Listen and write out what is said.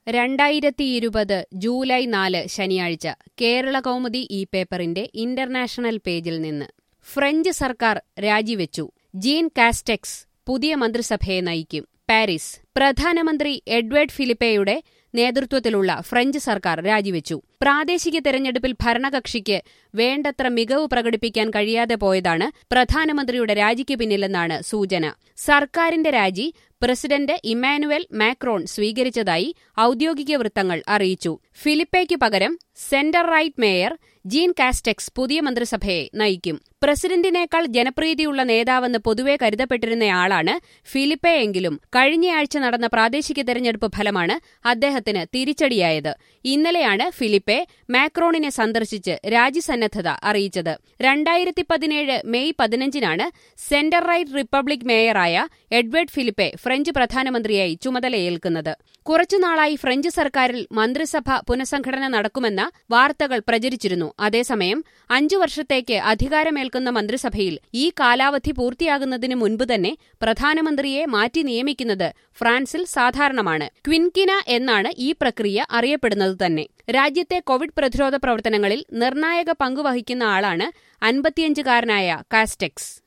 രണ്ടായിരത്തി ഇരുപത് ജൂലൈ നാല് ശനിയാഴ്ച കേരള കൗമുദി ഈ പേപ്പറിന്റെ ഇന്റർനാഷണൽ പേജിൽ നിന്ന് ഫ്രഞ്ച് സർക്കാർ രാജിവെച്ചു ജീൻ കാസ്റ്റെക്സ് പുതിയ മന്ത്രിസഭയെ നയിക്കും പാരീസ് പ്രധാനമന്ത്രി എഡ്വേർഡ് ഫിലിപ്പയുടെ നേതൃത്വത്തിലുള്ള ഫ്രഞ്ച് സർക്കാർ രാജിവെച്ചു പ്രാദേശിക തെരഞ്ഞെടുപ്പിൽ ഭരണകക്ഷിക്ക് വേണ്ടത്ര മികവ് പ്രകടിപ്പിക്കാൻ കഴിയാതെ പോയതാണ് പ്രധാനമന്ത്രിയുടെ രാജിക്ക് പിന്നിലെന്നാണ് സൂചന സർക്കാരിന്റെ രാജി പ്രസിഡന്റ് ഇമ്മാനുവൽ മാക്രോൺ സ്വീകരിച്ചതായി ഔദ്യോഗിക വൃത്തങ്ങൾ അറിയിച്ചു ഫിലിപ്പയ്ക്കു പകരം centre right mayor Jean Castex പുതിയ മന്ത്രിസഭയെ നയിക്കും പ്രസിഡന്റിനേക്കാൾ ജനപ്രീതിയുള്ള നേതാവെന്ന് പൊതുവെ കരുതപ്പെട്ടിരുന്നയാളാണ് ഫിലിപ്പയെങ്കിലും കഴിഞ്ഞയാഴ്ച നടന്ന പ്രാദേശിക തെരഞ്ഞെടുപ്പ് ഫലമാണ് അദ്ദേഹത്തിന് തിരിച്ചടിയായത് ഇന്നലെയാണ് ഫിലിപ്പെ മാക്രോണിനെ സന്ദർശിച്ച് രാജ്യസന്നദ്ധത അറിയിച്ചത് രണ്ടായിരത്തി പതിനേഴ് മെയ് പതിനഞ്ചിനാണ് സെന്റർ റൈറ്റ് റിപ്പബ്ലിക് മേയറായ എഡ്വേർഡ് ഫിലിപ്പെ ഫ്രഞ്ച് പ്രധാനമന്ത്രിയായി ചുമതലയേൽക്കുന്നത് കുറച്ചുനാളായി ഫ്രഞ്ച് സർക്കാരിൽ മന്ത്രിസഭ പുനഃസംഘടന നടക്കുമെന്ന വാർത്തകൾ പ്രചരിച്ചിരുന്നു അതേസമയം അഞ്ചു വർഷത്തേക്ക് അധികാരമേൽക്കുന്ന മന്ത്രിസഭയിൽ ഈ കാലാവധി പൂർത്തിയാകുന്നതിന് മുൻപ് തന്നെ പ്രധാനമന്ത്രിയെ മാറ്റി നിയമിക്കുന്നത് ഫ്രാൻസിൽ സാധാരണമാണ് ക്വിൻകിന എന്നാണ് ഈ പ്രക്രിയ അറിയപ്പെടുന്നത് തന്നെ രാജ്യത്തെ കോവിഡ് പ്രതിരോധ പ്രവർത്തനങ്ങളിൽ നിർണായക പങ്കുവഹിക്കുന്ന ആളാണ് അൻപത്തിയഞ്ചുകാരനായ കാസ്റ്റെക്സ്